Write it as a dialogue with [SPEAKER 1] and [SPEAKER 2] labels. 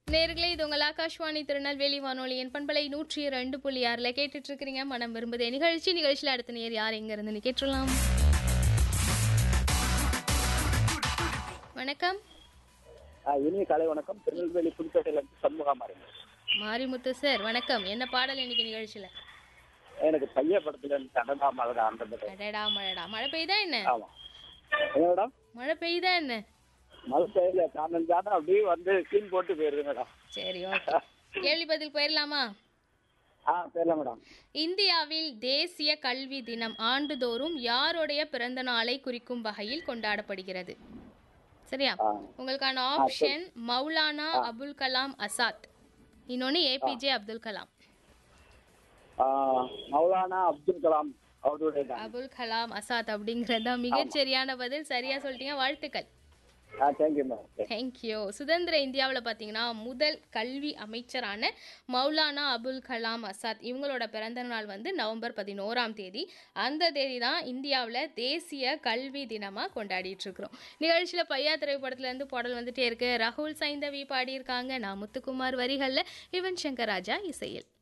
[SPEAKER 1] நேர்களே இது உங்கள் ஆகாஷ்வாணி திருநெல்வேலி வானொலியின் பண்பலை நூற்றி ரெண்டு புள்ளி ஆறில் கேட்டுட்டு இருக்கிறீங்க மனம் விரும்புதே நிகழ்ச்சி நிகழ்ச்சியில் அடுத்த நேர் யார் எங்க இருந்து கேட்டுடலாம் வணக்கம்
[SPEAKER 2] ஆ, இனிய காலை வணக்கம் திருநெல்வேலி புதுக்கோட்டையில இருந்து சண்முகாமாரி
[SPEAKER 1] மாரிமுத்து சார் வணக்கம் என்ன பாடல் இன்னைக்கு நிகழ்ச்சியில்
[SPEAKER 2] எனக்கு பைய படத்துல இருந்து கடந்தா மலடா அந்த படம்
[SPEAKER 1] அடடா மழைடா மழை பெய்யுதா என்ன
[SPEAKER 2] ஆமா என்ன மேடம்
[SPEAKER 1] மழை பெய்யுதா என்ன
[SPEAKER 2] மழை பெய்யல காரணம் ஜாதம் அப்படியே வந்து சீன் போட்டு போயிருது மேடம்
[SPEAKER 1] சரி ஓகே கேள்வி பதில் போயிடலாமா
[SPEAKER 2] ஆ தெரியல மேடம்
[SPEAKER 1] இந்தியாவில் தேசிய கல்வி தினம் ஆண்டுதோறும் யாருடைய பிறந்த நாளை குறிக்கும் வகையில் கொண்டாடப்படுகிறது சரியா
[SPEAKER 2] ஆ.
[SPEAKER 1] உங்களுக்கான ஆப்ஷன் மௌலானா அபுல் கலாம் அசாத் இன்னொன்னு ஏபிஜே அப்துல் கலாம்
[SPEAKER 2] ஆ, மௌலானா அப்துல் கலாம் அவருடைய தான்
[SPEAKER 1] அபுல் கலாம் அசாத் அப்படிங்கறதா மிகச்சரியான பதில் சரியா சொல்லிட்டீங்க வாழ்த்துக்கள்
[SPEAKER 2] ஆ தேங்க்யூ மேடம்
[SPEAKER 1] தேங்க்யூ சுதந்திர இந்தியாவில் பார்த்தீங்கன்னா முதல் கல்வி அமைச்சரான மௌலானா அபுல் கலாம் அசாத் இவங்களோட பிறந்த நாள் வந்து நவம்பர் பதினோராம் தேதி அந்த தேதி தான் இந்தியாவில் தேசிய கல்வி தினமாக கொண்டாடிட்டு இருக்கிறோம் நிகழ்ச்சியில் பையா திரைப்படத்துலேருந்து பாடல் வந்துட்டே இருக்கு ராகுல் சைந்தவி பாடியிருக்காங்க நான் முத்துக்குமார் வரிகளில் யுவன் சங்கர் ராஜா இசையில்